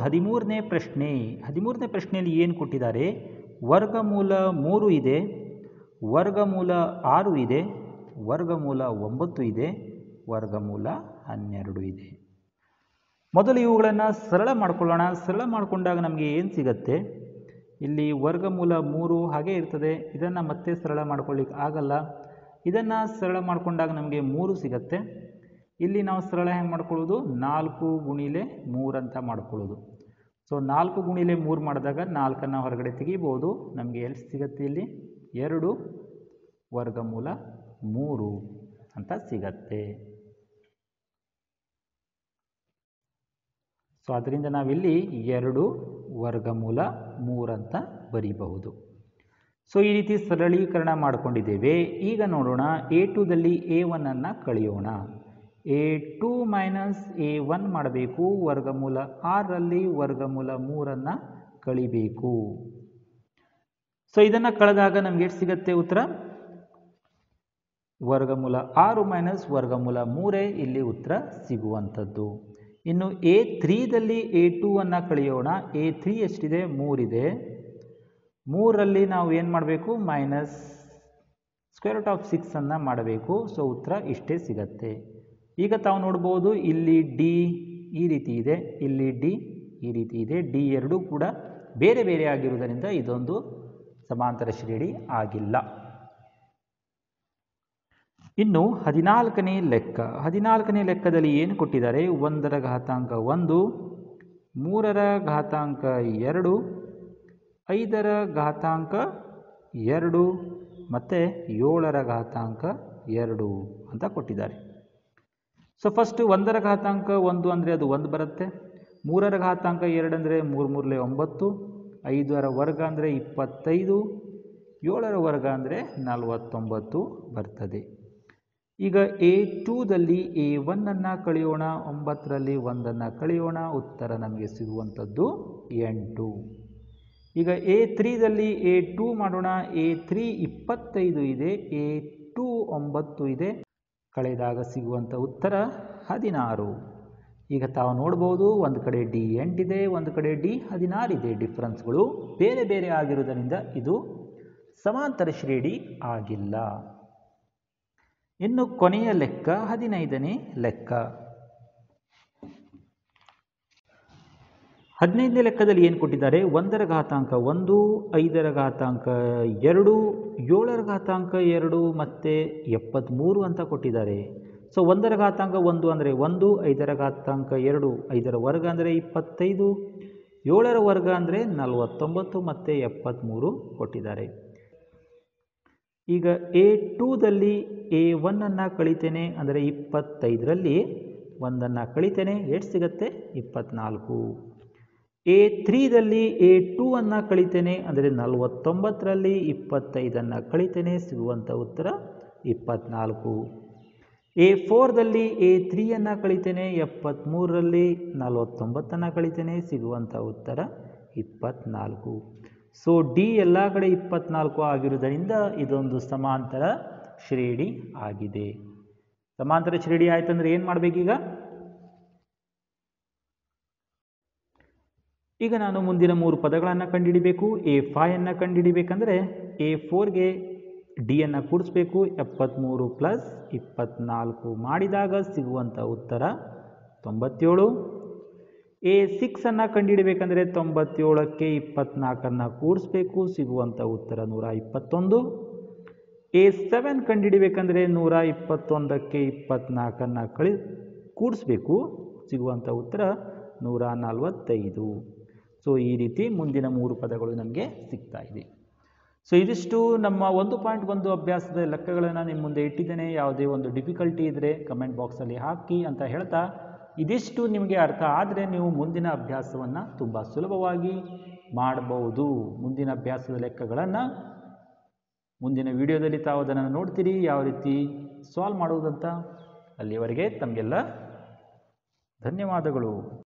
ಹದಿಮೂರನೇ ಪ್ರಶ್ನೆ ಹದಿಮೂರನೇ ಪ್ರಶ್ನೆಯಲ್ಲಿ ಏನು ಕೊಟ್ಟಿದ್ದಾರೆ ವರ್ಗಮೂಲ ಮೂರು ಇದೆ ವರ್ಗಮೂಲ ಆರು ಇದೆ ವರ್ಗಮೂಲ ಒಂಬತ್ತು ಇದೆ ವರ್ಗಮೂಲ ಹನ್ನೆರಡು ಇದೆ ಮೊದಲು ಇವುಗಳನ್ನು ಸರಳ ಮಾಡ್ಕೊಳ್ಳೋಣ ಸರಳ ಮಾಡಿಕೊಂಡಾಗ ನಮಗೆ ಏನು ಸಿಗತ್ತೆ ಇಲ್ಲಿ ವರ್ಗಮೂಲ ಮೂರು ಹಾಗೆ ಇರ್ತದೆ ಇದನ್ನು ಮತ್ತೆ ಸರಳ ಮಾಡ್ಕೊಳ್ಳಿಕ್ಕೆ ಆಗಲ್ಲ ಇದನ್ನು ಸರಳ ಮಾಡಿಕೊಂಡಾಗ ನಮಗೆ ಮೂರು ಸಿಗತ್ತೆ ಇಲ್ಲಿ ನಾವು ಸರಳ ಹೆಂಗೆ ಮಾಡ್ಕೊಳ್ಳೋದು ನಾಲ್ಕು ಗುಣಿಲೆ ಮೂರು ಅಂತ ಮಾಡ್ಕೊಳ್ಳೋದು ಸೊ ನಾಲ್ಕು ಗುಣಿಲೆ ಮೂರು ಮಾಡಿದಾಗ ನಾಲ್ಕನ್ನು ಹೊರಗಡೆ ತೆಗಿಬೋದು ನಮಗೆ ಎಲ್ಲಿ ಸಿಗತ್ತೆ ಇಲ್ಲಿ ಎರಡು ವರ್ಗಮೂಲ ಮೂರು ಅಂತ ಸಿಗತ್ತೆ ಸೊ ಅದರಿಂದ ನಾವಿಲ್ಲಿ ಎರಡು ವರ್ಗಮೂಲ ಮೂರಂತ ಬರೀಬಹುದು ಸೊ ಈ ರೀತಿ ಸರಳೀಕರಣ ಮಾಡಿಕೊಂಡಿದ್ದೇವೆ ಈಗ ನೋಡೋಣ ಎ ಟೂದಲ್ಲಿ ಎ ಒನ್ನನ್ನು ಕಳೆಯೋಣ A two minus A one ಮಾಡಬೇಕು ವರ್ಗಮೂಲ ಆರರಲ್ಲಿ ವರ್ಗಮೂಲ ಮೂರನ್ನು ಕಳಿಬೇಕು ಸೊ ಇದನ್ನು ಕಳೆದಾಗ ನಮ್ಗೆ ಎಷ್ಟು ಸಿಗತ್ತೆ ಉತ್ತರ ವರ್ಗಮೂಲ ಆರು ಮೈನಸ್ ವರ್ಗಮೂಲ ಮೂರೇ ಇಲ್ಲಿ ಉತ್ತರ ಸಿಗುವಂಥದ್ದು ಇನ್ನು ಎ ತ್ರೀದಲ್ಲಿ ಎ ಟೂ ಅನ್ನು ಕಳೆಯೋಣ ಎ ತ್ರೀ ಎಷ್ಟಿದೆ ಮೂರಿದೆ ಮೂರರಲ್ಲಿ ನಾವು ಏನು ಮಾಡಬೇಕು ಮೈನಸ್ ಸ್ಕ್ವೇರ್ ರೂಟ್ ಆಫ್ ಸಿಕ್ಸನ್ನು ಮಾಡಬೇಕು ಸೊ ಉತ್ತರ ಇಷ್ಟೇ ಸಿಗತ್ತೆ ಈಗ ತಾವು ನೋಡ್ಬೋದು ಇಲ್ಲಿ ಡಿ ಈ ರೀತಿ ಇದೆ ಇಲ್ಲಿ ಡಿ ಈ ರೀತಿ ಇದೆ ಡಿ ಎರಡೂ ಕೂಡ ಬೇರೆ ಬೇರೆ ಆಗಿರುವುದರಿಂದ ಇದೊಂದು ಸಮಾಂತರ ಶ್ರೇಣಿ ಆಗಿಲ್ಲ ಇನ್ನು ಹದಿನಾಲ್ಕನೇ ಲೆಕ್ಕ ಹದಿನಾಲ್ಕನೇ ಲೆಕ್ಕದಲ್ಲಿ ಏನು ಕೊಟ್ಟಿದ್ದಾರೆ ಒಂದರ ಘಾತಾಂಕ ಒಂದು ಮೂರರ ಘಾತಾಂಕ ಎರಡು ಐದರ ಘಾತಾಂಕ ಎರಡು ಮತ್ತು ಏಳರ ಘಾತಾಂಕ ಎರಡು ಅಂತ ಕೊಟ್ಟಿದ್ದಾರೆ ಸೊ ಫಸ್ಟು ಒಂದರ ಘಾತಾಂಕ ಒಂದು ಅಂದರೆ ಅದು ಒಂದು ಬರುತ್ತೆ ಮೂರರ ಘಾತಾಂಕ ಎರಡು ಅಂದರೆ ಮೂರು ಮೂರಲೆ ಒಂಬತ್ತು ಐದರ ವರ್ಗ ಅಂದರೆ ಇಪ್ಪತ್ತೈದು ಏಳರ ವರ್ಗ ಅಂದರೆ ನಲವತ್ತೊಂಬತ್ತು ಬರ್ತದೆ ಈಗ ಎ ಟೂದಲ್ಲಿ ಎ ಒನ್ನನ್ನು ಕಳೆಯೋಣ ಒಂಬತ್ತರಲ್ಲಿ ಒಂದನ್ನು ಕಳೆಯೋಣ ಉತ್ತರ ನಮಗೆ ಸಿಗುವಂಥದ್ದು ಎಂಟು ಈಗ ಎ ತ್ರೀದಲ್ಲಿ ಎ ಟೂ ಮಾಡೋಣ ಎ ತ್ರೀ ಇಪ್ಪತ್ತೈದು ಇದೆ ಎ ಟೂ ಒಂಬತ್ತು ಇದೆ ಕಳೆದಾಗ ಸಿಗುವಂಥ ಉತ್ತರ ಹದಿನಾರು ಈಗ ತಾವು ನೋಡ್ಬೋದು ಒಂದು ಕಡೆ ಡಿ ಎಂಟಿದೆ ಒಂದು ಕಡೆ ಡಿ ಹದಿನಾರಿದೆ ಡಿಫ್ರೆನ್ಸ್ಗಳು ಬೇರೆ ಬೇರೆ ಆಗಿರುವುದರಿಂದ ಇದು ಸಮಾಂತರ ಶ್ರೇಣಿ ಆಗಿಲ್ಲ ಇನ್ನು ಕೊನೆಯ ಲೆಕ್ಕ ಹದಿನೈದನೇ ಲೆಕ್ಕ ಹದಿನೈದನೇ ಲೆಕ್ಕದಲ್ಲಿ ಏನು ಕೊಟ್ಟಿದ್ದಾರೆ ಒಂದರ ಘಾತಾಂಕ ಒಂದು ಐದರ ಘಾತಾಂಕ ಎರಡು ಏಳರ ಘಾತಾಂಕ ಎರಡು ಮತ್ತು ಎಪ್ಪತ್ತ್ಮೂರು ಅಂತ ಕೊಟ್ಟಿದ್ದಾರೆ ಸೊ ಒಂದರ ಘಾತಾಂಕ ಒಂದು ಅಂದರೆ ಒಂದು ಐದರ ಘಾತಾಂಕ ಎರಡು ಐದರ ವರ್ಗ ಅಂದರೆ ಇಪ್ಪತ್ತೈದು ಏಳರ ವರ್ಗ ಅಂದರೆ ನಲವತ್ತೊಂಬತ್ತು ಮತ್ತು ಎಪ್ಪತ್ತ್ಮೂರು ಕೊಟ್ಟಿದ್ದಾರೆ ಈಗ ಎ ಟೂದಲ್ಲಿ ಎ ಒನ್ನನ್ನು ಕಳಿತೇನೆ ಅಂದರೆ ಇಪ್ಪತ್ತೈದರಲ್ಲಿ ಒಂದನ್ನು ಕಳಿತೇನೆ ಎಷ್ಟು ಸಿಗತ್ತೆ ಇಪ್ಪತ್ತ್ನಾಲ್ಕು ಎ ತ್ರೀದಲ್ಲಿ ಎ ಟೂ ಅನ್ನು ಕಳಿತೇನೆ ಅಂದರೆ ನಲವತ್ತೊಂಬತ್ತರಲ್ಲಿ ಇಪ್ಪತ್ತೈದನ್ನು ಕಳಿತೇನೆ ಸಿಗುವಂಥ ಉತ್ತರ ಇಪ್ಪತ್ತ್ನಾಲ್ಕು ಎ ಫೋರ್ದಲ್ಲಿ ಎ ತ್ರೀಯನ್ನು ಕಳಿತೇನೆ ಎಪ್ಪತ್ತ್ಮೂರರಲ್ಲಿ ನಲವತ್ತೊಂಬತ್ತನ್ನು ಕಳಿತೇನೆ ಸಿಗುವಂಥ ಉತ್ತರ ಇಪ್ಪತ್ತ್ನಾಲ್ಕು ಸೊ ಡಿ ಎಲ್ಲ ಕಡೆ ಇಪ್ಪತ್ನಾಲ್ಕು ಆಗಿರುವುದರಿಂದ ಇದೊಂದು ಸಮಾಂತರ ಶ್ರೇಣಿ ಆಗಿದೆ ಸಮಾಂತರ ಶ್ರೇಣಿ ಆಯ್ತಂದ್ರೆ ಏನು ಮಾಡಬೇಕೀಗ ಈಗ ನಾನು ಮುಂದಿನ ಮೂರು ಪದಗಳನ್ನು ಕಂಡುಹಿಡಿಬೇಕು ಎ ಫೈಯನ್ನು ಕಂಡುಹಿಡಿಬೇಕಂದ್ರೆ ಎ ಫೋರ್ಗೆ ಡಿಯನ್ನು ಕೂಡಿಸ್ಬೇಕು ಎಪ್ಪತ್ತ್ಮೂರು ಪ್ಲಸ್ ಇಪ್ಪತ್ತ್ನಾಲ್ಕು ಮಾಡಿದಾಗ ಸಿಗುವಂಥ ಉತ್ತರ ತೊಂಬತ್ತೇಳು ಎ ಸಿಕ್ಸನ್ನು ಕಂಡುಹಿಡಬೇಕಂದ್ರೆ ತೊಂಬತ್ತೇಳಕ್ಕೆ ಇಪ್ಪತ್ನಾಲ್ಕನ್ನು ಕೂಡಿಸ್ಬೇಕು ಸಿಗುವಂಥ ಉತ್ತರ ನೂರ ಇಪ್ಪತ್ತೊಂದು ಎ ಸೆವೆನ್ ಕಂಡುಹಿಡಬೇಕಂದ್ರೆ ನೂರ ಇಪ್ಪತ್ತೊಂದಕ್ಕೆ ಇಪ್ಪತ್ನಾಲ್ಕನ್ನು ಕಳಿ ಕೂಡಿಸ್ಬೇಕು ಸಿಗುವಂಥ ಉತ್ತರ ನೂರ ನಲವತ್ತೈದು ಸೊ ಈ ರೀತಿ ಮುಂದಿನ ಮೂರು ಪದಗಳು ನಮಗೆ ಸಿಗ್ತಾ ಇದೆ ಸೊ ಇದಿಷ್ಟು ನಮ್ಮ ಒಂದು ಪಾಯಿಂಟ್ ಒಂದು ಅಭ್ಯಾಸದ ಲೆಕ್ಕಗಳನ್ನು ನಿಮ್ಮ ಮುಂದೆ ಇಟ್ಟಿದ್ದೇನೆ ಯಾವುದೇ ಒಂದು ಡಿಫಿಕಲ್ಟಿ ಇದ್ದರೆ ಕಮೆಂಟ್ ಬಾಕ್ಸಲ್ಲಿ ಹಾಕಿ ಅಂತ ಹೇಳ್ತಾ ಇದಿಷ್ಟು ನಿಮಗೆ ಅರ್ಥ ಆದರೆ ನೀವು ಮುಂದಿನ ಅಭ್ಯಾಸವನ್ನು ತುಂಬ ಸುಲಭವಾಗಿ ಮಾಡಬಹುದು ಮುಂದಿನ ಅಭ್ಯಾಸದ ಲೆಕ್ಕಗಳನ್ನು ಮುಂದಿನ ವಿಡಿಯೋದಲ್ಲಿ ತಾವು ಅದನ್ನು ನೋಡ್ತೀರಿ ಯಾವ ರೀತಿ ಸಾಲ್ವ್ ಮಾಡುವುದಂತ ಅಲ್ಲಿಯವರೆಗೆ ತಮಗೆಲ್ಲ ಧನ್ಯವಾದಗಳು